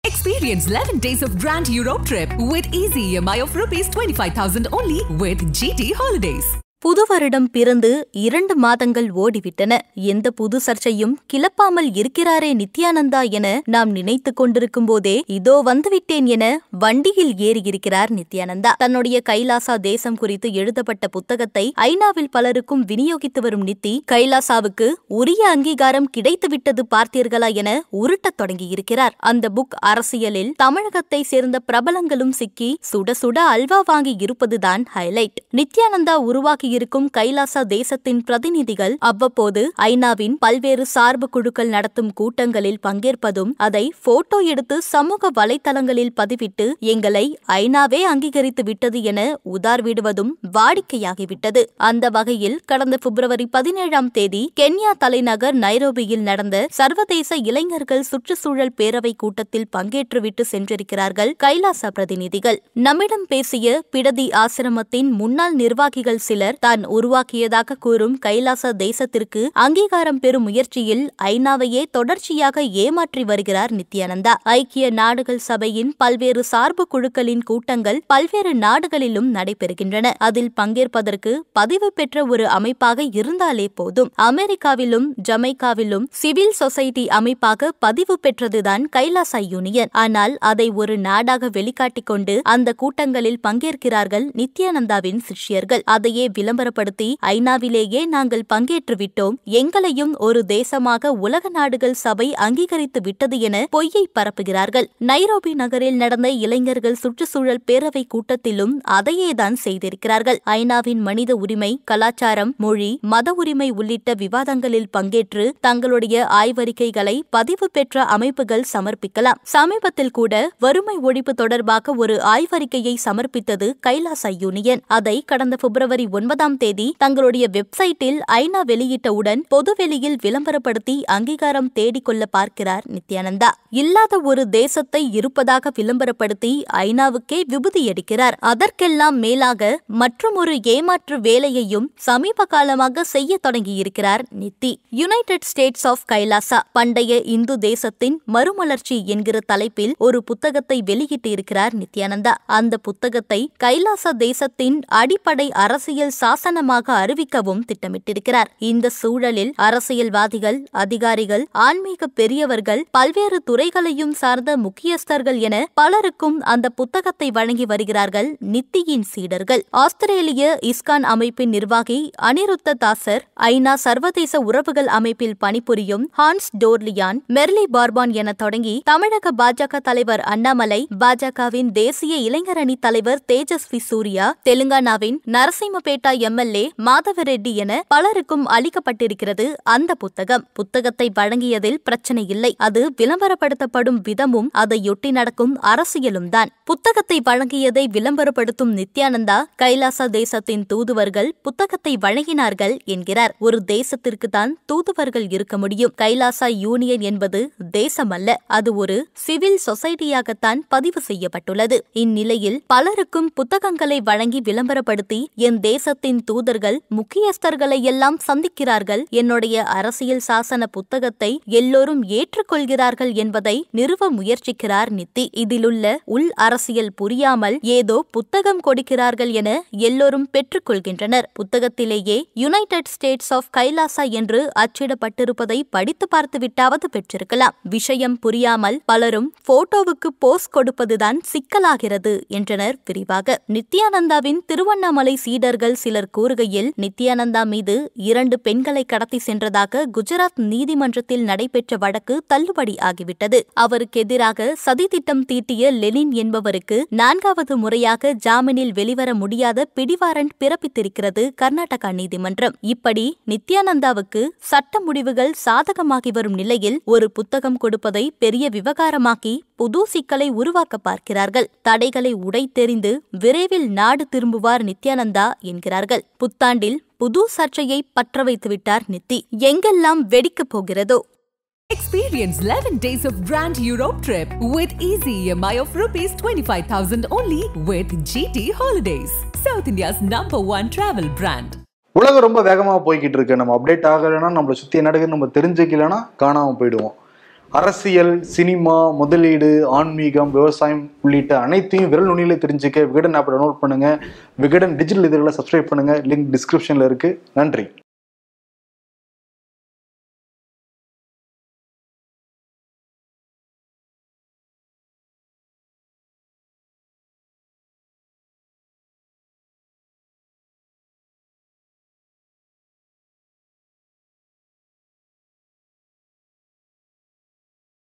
Experience 11 days of Grand Europe trip with easy EMI of rupees 25,000 only with GT Holidays. புது வருடம் பிறந்து இரண்டு மாதங்கள் ஓடிவிட்டன எந்த புது சர்ச்சையும் கிளப்பாமல் இருக்கிறாரே நித்யானந்தா என நாம் நினைத்துக் கொண்டிருக்கும் போதே இதோ வந்துவிட்டேன் என வண்டியில் ஏறியிருக்கிறார் நித்யானந்தா தன்னுடைய கைலாசா தேசம் குறித்து எழுதப்பட்ட புத்தகத்தை ஐநாவில் பலருக்கும் விநியோகித்து வரும் நித்தி கைலாசாவுக்கு உரிய அங்கீகாரம் கிடைத்துவிட்டது பார்த்தீர்களா என உருட்டத் தொடங்கியிருக்கிறார் அந்த புக் அரசியலில் தமிழகத்தை சேர்ந்த பிரபலங்களும் சிக்கி சுட சுட அல்வா வாங்கி இருப்பதுதான் ஹைலைட் நித்யானந்தா உருவாக்கி இருக்கும் கைலாசா தேசத்தின் பிரதிநிதிகள் அவ்வப்போது ஐநாவின் பல்வேறு சார்பு குழுக்கள் நடத்தும் கூட்டங்களில் பங்கேற்பதும் அதை போட்டோ எடுத்து சமூக வலைத்தளங்களில் பதிவிட்டு எங்களை ஐநாவே அங்கீகரித்து விட்டது என உதார் விடுவதும் வாடிக்கையாகிவிட்டது அந்த வகையில் கடந்த பிப்ரவரி பதினேழாம் தேதி கென்யா தலைநகர் நைரோபியில் நடந்த சர்வதேச இளைஞர்கள் சுற்றுச்சூழல் பேரவை கூட்டத்தில் பங்கேற்றுவிட்டு சென்றிருக்கிறார்கள் கைலாசா பிரதிநிதிகள் நம்மிடம் பேசிய பிடதி ஆசிரமத்தின் முன்னாள் நிர்வாகிகள் சிலர் தான் உருவாக்கியதாக கூறும் கைலாச தேசத்திற்கு அங்கீகாரம் பெறும் முயற்சியில் ஐநாவையே தொடர்ச்சியாக ஏமாற்றி வருகிறார் நித்யானந்தா ஐக்கிய நாடுகள் சபையின் பல்வேறு சார்பு குழுக்களின் கூட்டங்கள் பல்வேறு நாடுகளிலும் நடைபெறுகின்றன அதில் பங்கேற்பதற்கு பதிவு பெற்ற ஒரு அமைப்பாக இருந்தாலே போதும் அமெரிக்காவிலும் ஜமைக்காவிலும் சிவில் சொசைட்டி அமைப்பாக பதிவு பெற்றதுதான் கைலாசா யூனியன் ஆனால் அதை ஒரு நாடாக வெளிக்காட்டிக் கொண்டு அந்த கூட்டங்களில் பங்கேற்கிறார்கள் நித்யானந்தாவின் சிஷ்யர்கள் அதையே விளம்பரப்படுத்தி ஐநாவிலேயே நாங்கள் பங்கேற்று விட்டோம் எங்களையும் ஒரு தேசமாக உலக நாடுகள் சபை அங்கீகரித்து விட்டது என பொய்யை பரப்புகிறார்கள் நைரோபி நகரில் நடந்த இளைஞர்கள் சுற்றுச்சூழல் பேரவை கூட்டத்திலும் அதையேதான் செய்திருக்கிறார்கள் ஐநாவின் மனித உரிமை கலாச்சாரம் மொழி மத உரிமை உள்ளிட்ட விவாதங்களில் பங்கேற்று தங்களுடைய ஆய்வறிக்கைகளை பதிவு பெற்ற அமைப்புகள் சமர்ப்பிக்கலாம் சமீபத்தில் கூட வறுமை ஒழிப்பு தொடர்பாக ஒரு ஆய்வறிக்கையை சமர்ப்பித்தது கைலாசா யூனியன் அதை கடந்த பிப்ரவரி ஒன்பதாம் தேதி தங்களுடைய வெப்சைட்டில் ஐநா வெளியிட்டவுடன் பொதுவெளியில் விளம்பரப்படுத்தி அங்கீகாரம் தேடிக்கொள்ள பார்க்கிறார் நித்யானந்தா இல்லாத ஒரு தேசத்தை இருப்பதாக விளம்பரப்படுத்தி ஐநாவுக்கே விபூதியடிக்கிறார் அதற்கெல்லாம் மேலாக மற்றும் ஒரு ஏமாற்று வேலையையும் சமீப காலமாக செய்ய தொடங்கியிருக்கிறார் Nithy United States of Kailasa பண்டைய இந்து தேசத்தின் மறுமலர்ச்சி என்கிற தலைப்பில் ஒரு புத்தகத்தை வெளியிட்டிருக்கிறார் நித்யானந்தா அந்த புத்தகத்தை கைலாசா தேசத்தின் அடிப்படை அரசியல் சாசனமாக அறிவிக்கவும் திட்டமிட்டிருக்கிறார் இந்த சூழலில் அரசியல்வாதிகள் அதிகாரிகள் ஆன்மீக பெரியவர்கள் பல்வேறு துறைகளையும் சார்ந்த முக்கியஸ்தர்கள் என பலருக்கும் அந்த புத்தகத்தை வழங்கி வருகிறார்கள் நித்தியின் சீடர்கள் ஆஸ்திரேலிய இஸ்கான் அமைப்பின் நிர்வாகி அனிருத்த தாசர் ஐநா சர்வதேச உறவுகள் அமைப்பில் பணிபுரியும் ஹான்ஸ் டோர்லியான் மெர்லி பார்பான் என தொடங்கி தமிழக பாஜக தலைவர் அண்ணாமலை பாஜகவின் தேசிய இளைஞரணி தலைவர் தேஜஸ்வி சூர்யா தெலுங்கானாவின் நரசிம்மபேட்டா எம்எல்ஏ மாதவரெட்டி என பலருக்கும் அளிக்கப்பட்டிருக்கிறது அந்த புத்தகம் புத்தகத்தை வழங்கியதில் பிரச்சனை இல்லை அது விளம்பரப்படுத்தப்படும் விதமும் அதையொட்டி நடக்கும் அரசியலும் தான் புத்தகத்தை வழங்கியதை விளம்பரப்படுத்தும் நித்யானந்தா கைலாசா தேசத்தின் தூதுவர்கள் புத்தகத்தை வழங்கினார்கள் என்கிறார் ஒரு தேசத்திற்கு தான் தூதுவர்கள் இருக்க முடியும் கைலாசா யூனியன் என்பது தேசமல்ல அது ஒரு சிவில் சொசைட்டியாகத்தான் பதிவு செய்யப்பட்டுள்ளது இந்நிலையில் பலருக்கும் புத்தகங்களை வழங்கி விளம்பரப்படுத்தி என் தேசத்தின் தூதர்கள் முக்கியஸ்தர்களை எல்லாம் சந்திக்கிறார்கள் என்னுடைய அரசியல் சாசன புத்தகத்தை எல்லோரும் ஏற்றுக்கொள்கிறார்கள் என்பதை நிறுவ முயற்சிக்கிறார் நித்தி இதிலுள்ள உள் அரசியல் புரியாமல் ஏதோ புத்தகம் கொடுக்கிறார்கள் என எல்லோரும் பெற்றுக்கொள்கின்றனர் புத்தகத்திலேயே யுனைடெட் ஸ்டேட்ஸ் ஆஃப் கைலாசா என்று அச்சிடப்பட்டிருப்பதை படித்து பார்த்துவிட்டாவது பெற்றிருக்கலாம் விஷயம் புரியாமல் பலரும் போட்டோவுக்கு போஸ் கொடுப்பதுதான் சிக்கலாகிறது என்றனர் விரிவாக நித்யானந்தாவின் திருவண்ணாமலை சீடர்கள் சிலர் கூறுகையில் நித்யானந்தா மீது இரண்டு பெண்களை கடத்தி சென்றதாக குஜராத் நீதிமன்றத்தில் நடைபெற்ற வழக்கு தள்ளுபடி ஆகிவிட்டது அவருக்கு எதிராக சதித்திட்டம் தீட்டிய லெனின் என்பவருக்கு நான்காவது முறையாக ஜாமீனில் வெளிவர முடியாத பிடிவாரண்ட் பிறப்பித்திருக்கிறது கர்நாடகா நீதிமன்றம் இப்படி நித்யானந்தாவுக்கு சட்ட முடிவுகள் சாதகமாகி வரும் நிலையில் ஒரு புத்தகம் கொடுப்பதை பெரிய விவகாரமாக்கி புது சிக்கலை உருவாக்க பார்க்கிறார்கள் தடைகளை உடைத்தெறிந்து விரைவில் நாடு திரும்புவார் நித்யானந்தா என்கிறார்கள் புத்தாண்டில் புது சர்ச்சையை பற்ற வைத்துவிட்டார் நித்தி எங்கெல்லாம் வெடிக்கப் போகிறதோ Experience 11 days of Grand Europe trip with easy EMI of rupees 25,000 only with GT Holidays, South India's number one travel brand. உலகம் ரொம்ப வேகமாக போய்கிட்டு இருக்கு நம்ம அப்டேட் ஆகலைன்னா நம்மளை சுற்றி என்ன நடக்குதுன்னு நம்ம தெரிஞ்சுக்கலைன்னா காணாமல் போயிடுவோம் அரசியல் சினிமா முதலீடு ஆன்மீகம் விவசாயம் உள்ளிட்ட அனைத்தையும் விரல் நுனியில தெரிஞ்சுக்க விகடன் ஆப்பை டவுன்லோட் பண்ணுங்க விகடன் டிஜிட்டல் இதழில் சப்ஸ்கிரைப் பண்ணுங்க லிங்க் டிஸ்கிரிப்ஷன்ல இருக்கு நன்றி